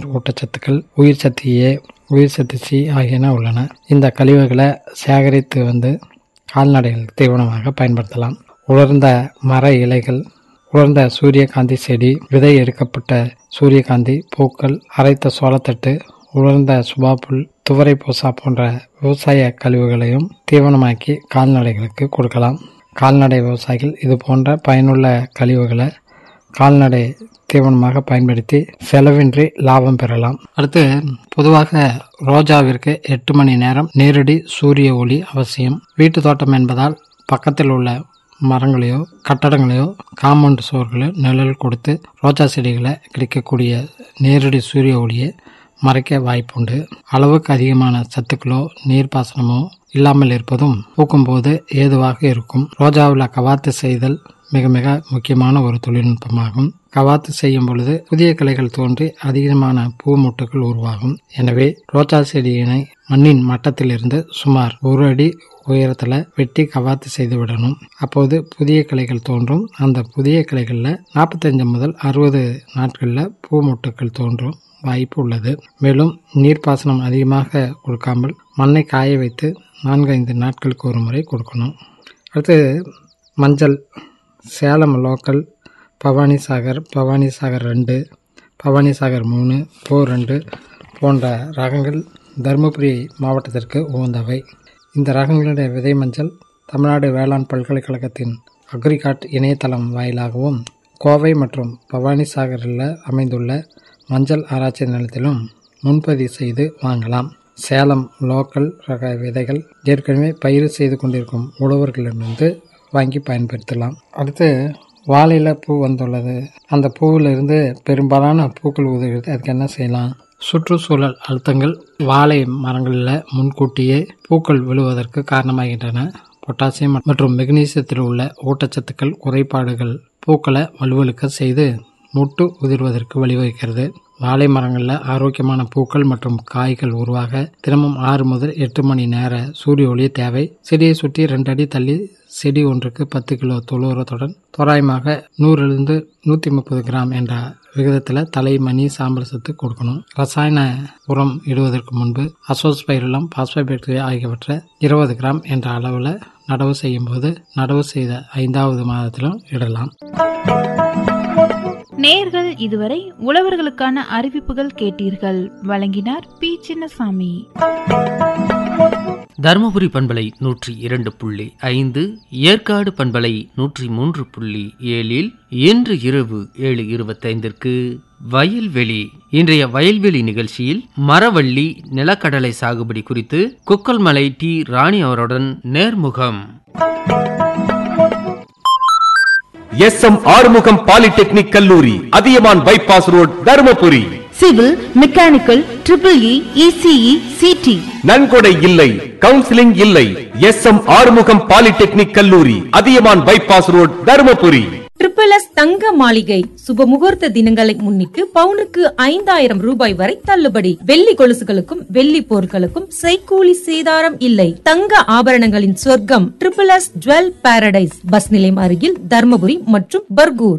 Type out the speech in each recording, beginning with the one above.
நீர் ஊட்டச்சத்துக்கள் உயிர் சத்து ஏ உயிர் சத்து சி ஆகியன உள்ளன இந்த கழிவுகளை சேகரித்து வந்து கால்நடைகள் தீவனமாக பயன்படுத்தலாம் உலர்ந்த மர இலைகள் உலர்ந்த சூரியகாந்தி செடி விதை எடுக்கப்பட்ட சூரியகாந்தி பூக்கள் அரைத்த சோளத்தட்டு உலர்ந்த சுபாப்புல் துவரை பூசா போன்ற விவசாய கழிவுகளையும் தீவனமாக்கி கால்நடைகளுக்கு கொடுக்கலாம் கால்நடை விவசாயிகள் இது போன்ற பயனுள்ள கழிவுகளை கால்நடை தீவனமாக பயன்படுத்தி செலவின்றி லாபம் பெறலாம் அடுத்து பொதுவாக ரோஜாவிற்கு எட்டு மணி நேரம் நேரடி சூரிய ஒளி அவசியம் வீட்டு தோட்டம் என்பதால் பக்கத்தில் உள்ள மரங்களையோ கட்டடங்களையோ காம்பவுண்ட் சுவர்களையோ நிழல் கொடுத்து ரோஜா செடிகளை கிடைக்கக்கூடிய நேரடி சூரிய ஒளியை மறைக்க வாய்ப்புண்டு அளவுக்கு அதிகமான சத்துக்களோ நீர்ப்பாசனமோ இல்லாமல் இருப்பதும் பூக்கும்போது ஏதுவாக இருக்கும் ரோஜாவில் கவாத்து செய்தல் மிக மிக முக்கியமான ஒரு தொழில்நுட்பமாகும் கவாத்து செய்யும் பொழுது புதிய கிளைகள் தோன்றி அதிகமான பூ மொட்டுகள் உருவாகும் எனவே ரோஜா செடியினை மண்ணின் மட்டத்திலிருந்து சுமார் ஒரு அடி உயரத்தில் வெட்டி கவாத்து செய்து விடணும் அப்போது புதிய கிளைகள் தோன்றும் அந்த புதிய கிளைகளில் நாற்பத்தஞ்சு முதல் அறுபது நாட்களில் பூ மொட்டுக்கள் தோன்றும் வாய்ப்பு உள்ளது மேலும் நீர்ப்பாசனம் அதிகமாக கொடுக்காமல் மண்ணை காய வைத்து நான்கு ஐந்து நாட்களுக்கு ஒரு முறை கொடுக்கணும் அடுத்து மஞ்சள் சேலம் லோக்கல் பவானி சாகர் பவானி சாகர் ரெண்டு பவானி சாகர் மூணு போ ரெண்டு போன்ற ரகங்கள் தருமபுரி மாவட்டத்திற்கு உகந்தவை இந்த ரகங்களுடைய விதை மஞ்சள் தமிழ்நாடு வேளாண் பல்கலைக்கழகத்தின் அக்ரிகாட் இணையதளம் வாயிலாகவும் கோவை மற்றும் பவானி சாகரில் அமைந்துள்ள மஞ்சள் ஆராய்ச்சி நிலையத்திலும் முன்பதிவு செய்து வாங்கலாம் சேலம் லோக்கல் ரக விதைகள் ஏற்கனவே பயிர் செய்து கொண்டிருக்கும் உழவர்களிடமிருந்து வாங்கி பயன்படுத்தலாம் அடுத்து வாழையில் பூ வந்துள்ளது அந்த பூவிலிருந்து பெரும்பாலான பூக்கள் உதவுகிறது அதுக்கு என்ன செய்யலாம் சுற்றுச்சூழல் அழுத்தங்கள் வாழை மரங்களில் முன்கூட்டியே பூக்கள் விழுவதற்கு காரணமாகின்றன பொட்டாசியம் மற்றும் மெக்னீசியத்தில் உள்ள ஊட்டச்சத்துக்கள் குறைபாடுகள் பூக்களை வலுவழுக்க செய்து முட்டு உதிர்வதற்கு வழிவகுக்கிறது வாழை மரங்களில் ஆரோக்கியமான பூக்கள் மற்றும் காய்கள் உருவாக தினமும் ஆறு முதல் எட்டு மணி நேர சூரிய ஒளி தேவை செடியை சுற்றி ரெண்டு அடி தள்ளி செடி ஒன்றுக்கு பத்து கிலோ தொழு உரத்துடன் தோராயமாக நூறிலிருந்து நூற்றி முப்பது கிராம் என்ற விகிதத்தில் தலை மணி சாம்பல் சத்து கொடுக்கணும் ரசாயன உரம் இடுவதற்கு முன்பு அசோஸ்பைரலம் பாஸ்போபாக்டீரியா ஆகியவற்றை இருபது கிராம் என்ற அளவில் நடவு செய்யும் போது நடவு செய்த ஐந்தாவது மாதத்திலும் இடலாம் நேர்கள் இதுவரை உழவர்களுக்கான அறிவிப்புகள் கேட்டீர்கள் வழங்கினார் பி சின்னசாமி தருமபுரி பண்பலை நூற்றி இரண்டு புள்ளி ஐந்து ஏற்காடு பண்பலை நூற்றி மூன்று புள்ளி ஏழில் இன்று இரவு ஏழு இருபத்தைந்திற்கு வயல்வெளி இன்றைய வயல்வெளி நிகழ்ச்சியில் மரவள்ளி நிலக்கடலை சாகுபடி குறித்து குக்கல்மலை டி ராணி அவருடன் நேர்முகம் எஸ் எம் ஆறுமுகம் பாலிடெக்னிக் கல்லூரி Athiyaman bypass road Dharmapuri civil mechanical triple E ECE CT நன்கொடை இல்லை கவுன்சிலிங் இல்லை எஸ் எம் ஆறுமுகம் பாலிடெக்னிக் கல்லூரி Athiyaman bypass road Dharmapuri triple S தங்க மாளிகை சுப முகூர்த்த தினங்களை முன்னிட்டு பவுனுக்கு ஐந்தாயிரம் ரூபாய் வரை தள்ளுபடி வெள்ளி கொலுசுகளுக்கும் வெள்ளி பொருட்களுக்கும் செய்கூலி சேதாரம் இல்லை தங்க ஆபரணங்களின் சொர்க்கம் triple S jewel paradise bus நிலையம் அருகில் தர்மபுரி மற்றும் பர்கூர்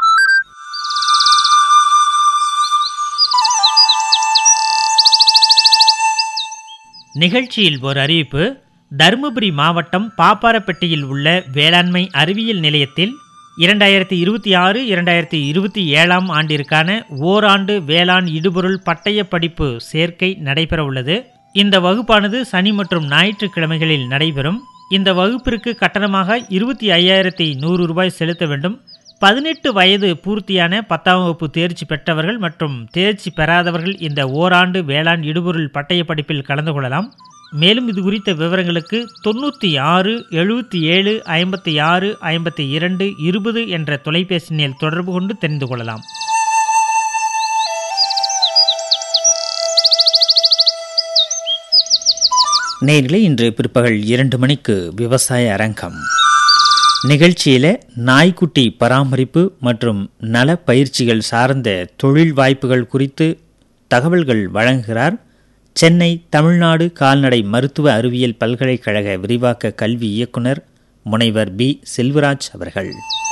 நிகழ்ச்சியில் ஒரு அறிவிப்பு தருமபுரி மாவட்டம் பாப்பாரப்பட்டியில் உள்ள வேளாண்மை அறிவியல் நிலையத்தில் இரண்டாயிரத்தி இருபத்தி ஆறு இரண்டாயிரத்தி இருபத்தி ஏழாம் ஆண்டிற்கான ஓராண்டு வேளாண் இடுபொருள் பட்டய படிப்பு சேர்க்கை நடைபெற உள்ளது இந்த வகுப்பானது சனி மற்றும் ஞாயிற்றுக்கிழமைகளில் நடைபெறும் இந்த வகுப்பிற்கு கட்டணமாக இருபத்தி ஐயாயிரத்தி நூறு ரூபாய் செலுத்த வேண்டும் பதினெட்டு வயது பூர்த்தியான பத்தாம் வகுப்பு தேர்ச்சி பெற்றவர்கள் மற்றும் தேர்ச்சி பெறாதவர்கள் இந்த ஓராண்டு வேளாண் இடுபொருள் பட்டய படிப்பில் கலந்து கொள்ளலாம் மேலும் இது குறித்த விவரங்களுக்கு தொண்ணூற்றி ஆறு எழுபத்தி ஏழு ஐம்பத்தி ஆறு ஐம்பத்தி இரண்டு இருபது என்ற தொலைபேசி எண்ணில் தொடர்பு கொண்டு தெரிந்து கொள்ளலாம் நேரில் இன்று பிற்பகல் இரண்டு மணிக்கு விவசாய அரங்கம் நிகழ்ச்சியில் நாய்க்குட்டி பராமரிப்பு மற்றும் நல பயிற்சிகள் சார்ந்த தொழில் வாய்ப்புகள் குறித்து தகவல்கள் வழங்குகிறார் சென்னை தமிழ்நாடு கால்நடை மருத்துவ அறிவியல் பல்கலைக்கழக விரிவாக்க கல்வி இயக்குனர் முனைவர் பி செல்வராஜ் அவர்கள்